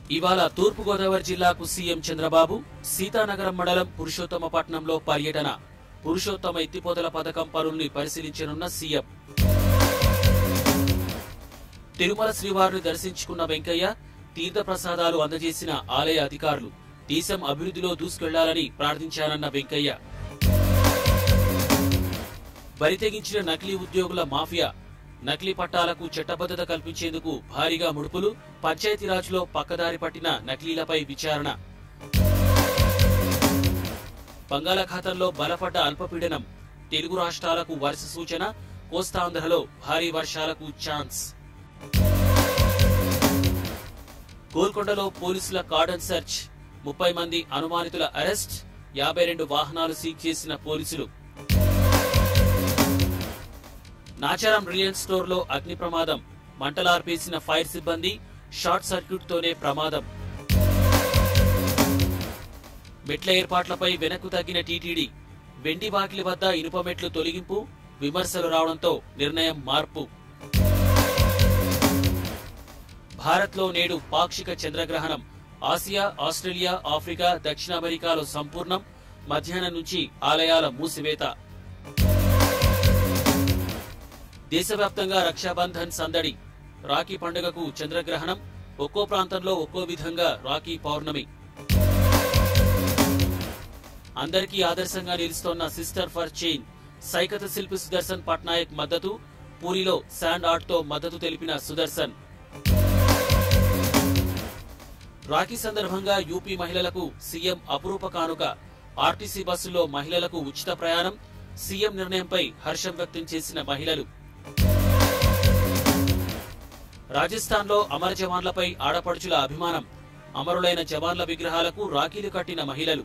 ఇవాళ తూర్పుగోదావరి జిల్లాకు సీఎం చంద్రబాబు సీతానగరం మండలం పురుషోత్తమపట్నంలో పర్యటన పురుషోత్తమ ఎత్తిపోతల పథకం పనుల్ని పరిశీలించనున్న సీఎం తిరుమల శ్రీవారిని దర్శించుకున్న వెంకయ్య తీర్థప్రసాదాలు అందజేసిన ఆలయ అధికారులు దేశం అభివృద్ధిలో దూసుకెళ్లాలని ప్రార్థించానన్న వెంకయ్య బరితెగించిన నకిలీ ఉద్యోగుల మాఫియా నకిలీ పట్టాలకు చట్టబద్ధత కల్పించేందుకు భారీగా ముడుపులు పంచాయతీరాజ్లో పక్కదారి పట్టిన నకిలీలపై విచారణ బంగాళాఖాతంలో బలపడ్డ అల్పపీడనం తెలుగు రాష్ట్రాలకు వరుస సూచన కోస్తాంధ్రలో భారీ వర్షాలకు ఛాన్స్ గోల్కొండలో పోలీసుల కార్డన్ సెర్చ్ ముప్పై మంది అనుమానితుల అరెస్ట్ యాభై రెండు వాహనాలు సీజ్ చేసిన పోలీసులు నాచారం రిలయన్స్ స్టోర్ లో అగ్ని ప్రమాదం మంటలార్పేసిన ఫైర్ సిబ్బంది షార్ట్ సర్క్యూట్ తోనే ప్రమాదం మెట్ల ఏర్పాట్లపై వెనక్కు తగ్గిన టీటీడీ వెండి వాకిలి వద్ద ఇనుప మెట్లు తొలగింపు విమర్శలు రావడంతో నిర్ణయం మార్పు భారత్లో నేడు పాక్షిక చంద్రగ్రహణం ఆసియా ఆస్ట్రేలియా ఆఫ్రికా దక్షిణ అమెరికాలో సంపూర్ణం మధ్యాహ్నం నుంచి ఆలయాల మూసివేత దేశవ్యాప్తంగా రక్షాబంధన్ సందడి రాఖీ పండుగకు చంద్రగ్రహణం ఒక్కో ప్రాంతంలో ఒక్కో విధంగా రాఖీ పౌర్ణమి అందరికీ ఆదర్శంగా నిలుస్తోన్న సిస్టర్ ఫర్ చేంజ్ సైకత శిల్పి సుదర్శన్ పట్నాయక్ మద్దతు పూరిలో శాండ్ ఆర్ట్ తో మద్దతు తెలిపిన సుదర్శన్ రాఖీ సందర్భంగా యూపీ మహిళలకు సీఎం అపురూప కానుక ఆర్టీసీ బస్సులో మహిళలకు ఉచిత ప్రయాణం సీఎం నిర్ణయంపై హర్షం వ్యక్తం చేసిన మహిళలు రాజస్థాన్లో అమర జవాన్లపై ఆడపడుచుల అభిమానం అమరులైన జవాన్ల విగ్రహాలకు రాఖీలు కట్టిన మహిళలు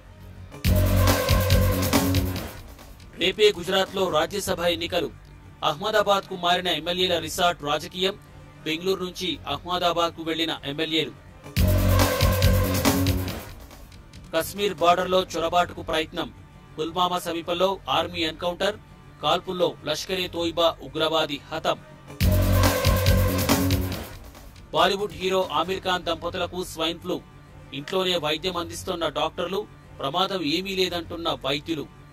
రేపే గుజరాత్లో రాజ్యసభ ఎన్నికలు అహ్మదాబాద్ కు మారిన ఎమ్మెల్యేల రిసార్ట్ రాజకీయం బెంగళూరు నుంచి అహ్మదాబాద్ కు వెళ్లిన ఎమ్మెల్యేలు కశ్మీర్ బార్డర్లో చొరబాటుకు ప్రయత్నం పుల్వామా సమీపంలో ఆర్మీ ఎన్కౌంటర్ కాల్పుల్లో లష్కరే తోయిబా ఉగ్రవాది హతం బాలీవుడ్ హీరో ఆమీర్ ఖాన్ దంపతులకు స్వైన్ ఫ్లూ ఇంట్లోనే వైద్యం అందిస్తున్న డాక్టర్లు ప్రమాదం ఏమీ లేదంటున్న వైద్యులు